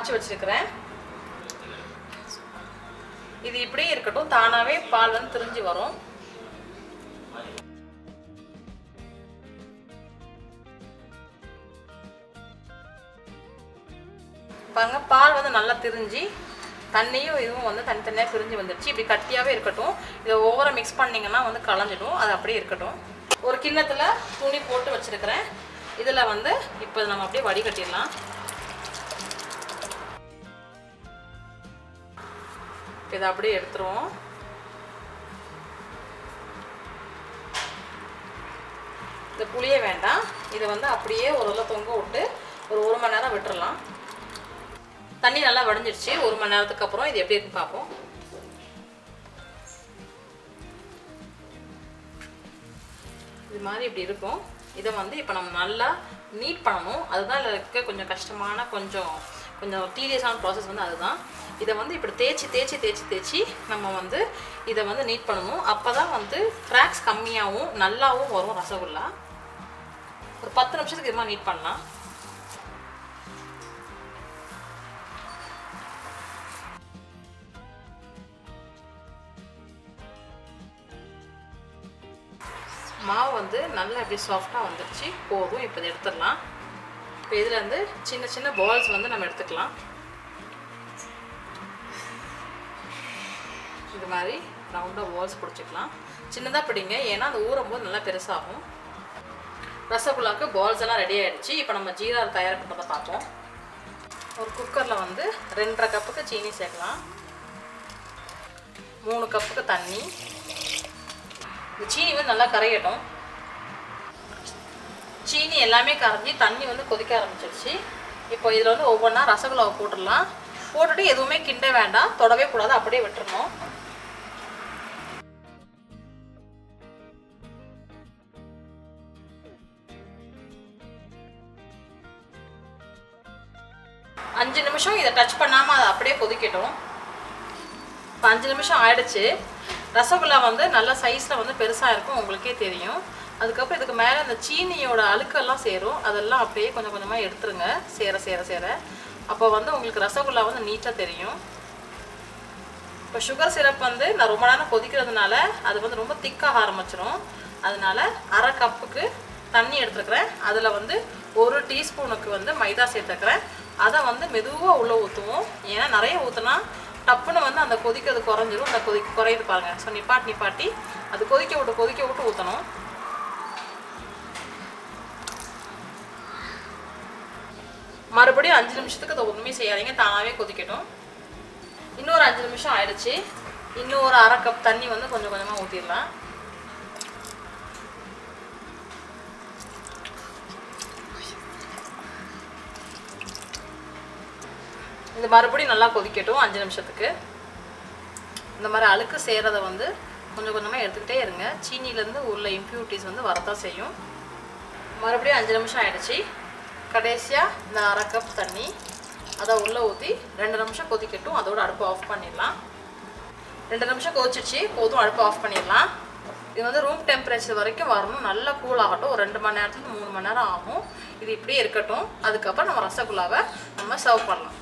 காய்ச்சி வச்சிருக்கிறேன் இது இப்படியே இருக்கட்டும் தானாகவே பால் வந்து திரிஞ்சு வரும் பாருங்க பால் வந்து நல்லா திரிஞ்சு தண்ணியும் இதுவும் வந்து தனித்தனியாக பிரிஞ்சு வந்துடுச்சு இப்படி கட்டியாகவே இருக்கட்டும் இதை ஓவராக மிக்ஸ் பண்ணிங்கன்னா வந்து கலஞ்சிடும் அது அப்படியே இருக்கட்டும் ஒரு கிண்ணத்தில் துணி போட்டு வச்சுருக்கிறேன் இதில் வந்து இப்போ நம்ம அப்படியே வடிகட்டிடலாம் இதை அப்படியே எடுத்துருவோம் இந்த புளியே வேண்டாம் இதை வந்து அப்படியே ஒரு உள்ள தொங்க விட்டு ஒரு ஒரு மணி நேரம் விட்டுறலாம் தண்ணி நல்லா வடிஞ்சிருச்சு ஒரு மணி நேரத்துக்கு அப்புறம் இது எப்படி இருக்குன்னு பார்ப்போம் இது மாதிரி இப்படி இருக்கும் இதை வந்து இப்போ நம்ம நல்லா நீட் பண்ணணும் அதுதான் இதில் இருக்க கொஞ்சம் கஷ்டமான கொஞ்சம் கொஞ்சம் டீரியஸான ப்ராசஸ் வந்து அதுதான் இதை வந்து இப்படி தேய்ச்சி தேய்ச்சி தேய்ச்சி தேய்ச்சி நம்ம வந்து இதை வந்து நீட் பண்ணணும் அப்போ தான் வந்து கிராக்ஸ் கம்மியாகவும் நல்லாவும் வரும் ரசகுல்லா ஒரு பத்து நிமிஷத்துக்கு இது மாதிரி நீட் பண்ணலாம் மாவு வந்து நல்லா இப்படி சாஃப்டாக வந்துருச்சு போதும் இப்போ இதை எடுத்துடலாம் இப்போ இதில் வந்து சின்ன சின்ன பால்ஸ் வந்து நம்ம எடுத்துக்கலாம் இது மாதிரி ரவுண்டாக பால்ஸ் பிடிச்சிக்கலாம் சின்னதாக பிடிங்க ஏன்னா அந்த ஊறும் போது நல்லா பெருசாகும் ரசகுல்லாவுக்கு பால்ஸ் எல்லாம் ரெடி ஆகிடுச்சு இப்போ நம்ம ஜீரா தயார் பண்ணுறதை பார்ப்போம் ஒரு குக்கரில் வந்து ரெண்டரை கப்புக்கு சீனி சேர்க்கலாம் மூணு கப்புக்கு தண்ணி இந்த சீனி வந்து நல்லா கரையட்டும் சீனி எல்லாமே கரைஞ்சி தண்ணி வந்து கொதிக்க ஆரம்பிச்சிருச்சு இப்போ இதில் வந்து ஒவ்வொன்றா ரசகுல்லாவை போட்டுடலாம் போட்டுட்டு எதுவுமே கிண்ட வேண்டாம் தொடவே கூடாது அப்படியே விட்டுறணும் அஞ்சு நிமிஷம் இதை டச் பண்ணாமல் அதை அப்படியே கொதிக்கட்டும் இப்போ அஞ்சு நிமிஷம் ஆயிடுச்சு ரசகுல்லா வந்து நல்ல சைஸில் வந்து பெருசாக இருக்கும் உங்களுக்கே தெரியும் அதுக்கப்புறம் இதுக்கு மேலே இந்த சீனியோட அழுக்கெல்லாம் சேரும் அதெல்லாம் அப்படியே கொஞ்சம் கொஞ்சமாக எடுத்துருங்க சேர சேர சேர அப்போ வந்து உங்களுக்கு ரசகுல்லா வந்து நீட்டாக தெரியும் இப்போ சுகர் சிரப் வந்து நான் ரொம்ப நேரம் கொதிக்கிறதுனால அது வந்து ரொம்ப திக்காக ஆரம்பிச்சிரும் அதனால அரை கப்புக்கு தண்ணி எடுத்துக்கிறேன் அதில் வந்து ஒரு டீஸ்பூனுக்கு வந்து மைதா சேர்த்துக்கிறேன் அதை வந்து மெதுவாக உள்ளே ஊற்றுவோம் ஏன்னா நிறைய ஊற்றுனா டப்புன்னு வந்து அந்த கொதிக்கிறது குறைஞ்சிரும் அந்த கொதி குறையுது பாருங்க ஸோ நிப்பாட்டி நிப்பாட்டி அது கொதிக்க விட்டு கொதிக்க விட்டு ஊற்றணும் மறுபடியும் அஞ்சு நிமிஷத்துக்கு அதை ஒன்றுமே செய்யாதீங்க தானாகவே கொதிக்கட்டும் இன்னொரு அஞ்சு நிமிஷம் ஆயிடுச்சு இன்னும் ஒரு அரை கப் தண்ணி வந்து கொஞ்சம் கொஞ்சமாக ஊற்றிடலாம் இது மறுபடியும் நல்லா கொதிக்கட்டும் அஞ்சு நிமிஷத்துக்கு இந்த மாதிரி அழுக்கு சேரத வந்து கொஞ்சம் கொஞ்சமாக எடுத்துக்கிட்டே இருங்க சீனிலேருந்து உள்ள இம்ப்யூரிட்டிஸ் வந்து வரத்தான் செய்யும் மறுபடியும் அஞ்சு நிமிஷம் ஆயிடுச்சு கடைசியாக இந்த அரை கப் தண்ணி அதை உள்ளே ஊற்றி ரெண்டு நிமிஷம் கொதிக்கட்டும் அதோட அடுப்பு ஆஃப் பண்ணிடலாம் ரெண்டு நிமிஷம் கொதிச்சிச்சு போதும் அடுப்பு ஆஃப் பண்ணிடலாம் இது வந்து ரூம் டெம்பரேச்சர் வரைக்கும் வரணும் நல்லா கூல் ஆகட்டும் ஒரு ரெண்டு மணி நேரத்துக்கு மூணு மணி நேரம் ஆகும் இது இப்படியே இருக்கட்டும் அதுக்கப்புறம் நம்ம ரசகுல்லாவை நம்ம சர்வ் பண்ணலாம்